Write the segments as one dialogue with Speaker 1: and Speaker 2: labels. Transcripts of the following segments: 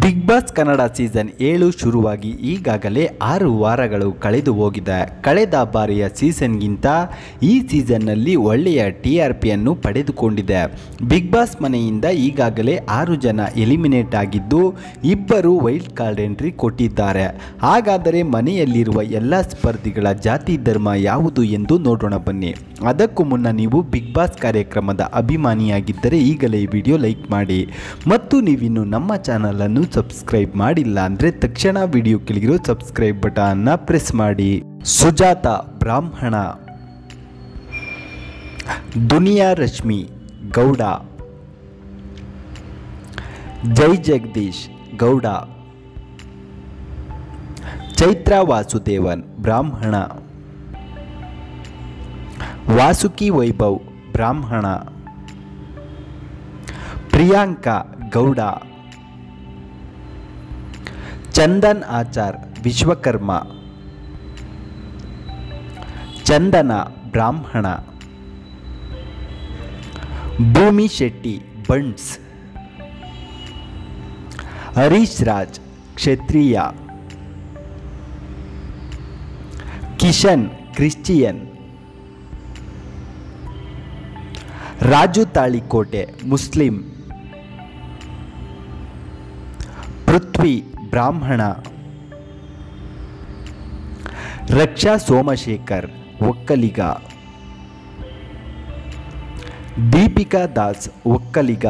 Speaker 1: big boss Kannada season ಏಳು ಶುರುವಾಗಿ ಈಗಾಗಲೇ ಆರು ವಾರಗಳು ಕಳೆದು ಹೋಗಿದೆ ಕಳೆದ ಬಾರಿಯ ಸೀಸನ್ಗಿಂತ ಈ ಸೀಸನ್ನಲ್ಲಿ ಒಳ್ಳೆಯ ಟಿ ಆರ್ ಪಿಯನ್ನು ಪಡೆದುಕೊಂಡಿದೆ ಬಿಗ್ ಬಾಸ್ ಮನೆಯಿಂದ ಈಗಾಗಲೇ ಆರು ಜನ ಎಲಿಮಿನೇಟ್ ಆಗಿದ್ದು ಇಬ್ಬರು ವೈಲ್ಡ್ ಕಾರ್ಡ್ ಎಂಟ್ರಿ ಕೊಟ್ಟಿದ್ದಾರೆ ಹಾಗಾದರೆ ಮನೆಯಲ್ಲಿರುವ ಎಲ್ಲ ಸ್ಪರ್ಧಿಗಳ ಜಾತಿ ಧರ್ಮ ಯಾವುದು ಎಂದು ನೋಡೋಣ ಬನ್ನಿ ಅದಕ್ಕೂ ಮುನ್ನ ನೀವು ಬಿಗ್ ಬಾಸ್ ಕಾರ್ಯಕ್ರಮದ ಅಭಿಮಾನಿಯಾಗಿದ್ದರೆ ಈಗಲೇ ಈ ವಿಡಿಯೋ ಲೈಕ್ ಮಾಡಿ ಮತ್ತು ನೀವಿನ್ನು ನಮ್ಮ ಚಾನಲನ್ನು ಸಬ್ಸ್ಕ್ರೈಬ್ ಮಾಡಿಲ್ಲ ಅಂದರೆ ತಕ್ಷಣ ವಿಡಿಯೋ ಕೆಳಗಿರೋ ಸಬ್ಸ್ಕ್ರೈಬ್ ಬಟನ್ನ ಪ್ರೆಸ್ ಮಾಡಿ ಸುಜಾತ ಬ್ರಾಹ್ಮಣ ದುನಿಯಾ ರಶ್ಮಿ ಗೌಡ ಜೈ ಜಗದೀಶ್ ಗೌಡ ಚೈತ್ರ ವಾಸುದೇವನ್ ಬ್ರಾಹ್ಮಣ ವಾಸುಕಿ ವೈಭವ್ ಬ್ರಾಹ್ಮಣ ಪ್ರಿಯಾಂಕಾ ಗೌಡ ಚಂದನ್ ಆಚಾರ್ ವಿಶ್ವಕರ್ಮ ಚಂದನ ಬ್ರಾಹ್ಮಣ ಭೂಮಿ ಶೆಟ್ಟಿ ಬಂಡ್ಸ್ ಹರೀಶ್ ರಾಜ್ ಕ್ಷತ್ರಿಯ ಕಿಶನ್ ಕ್ರಿಶ್ಚಿಯನ್ ರಾಜು ತಾಳಿಕೋಟೆ ಮುಸ್ಲಿಂ ಪೃಥ್ವಿ ಬ್ರಾಹ್ಮಣ ರಕ್ಷಾ ಸೋಮಶೇಖರ್ ಒಕ್ಕಲಿಗ ದೀಪಿಕಾ ದಾಸ್ ಒಕ್ಕಲಿಗ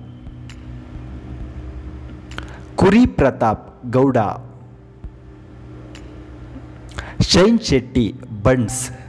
Speaker 1: ಕುರಿ ಪ್ರತಾಪ್ ಗೌಡ ಶೈನ್ ಶೆಟ್ಟಿ ಬಂಡ್ಸ್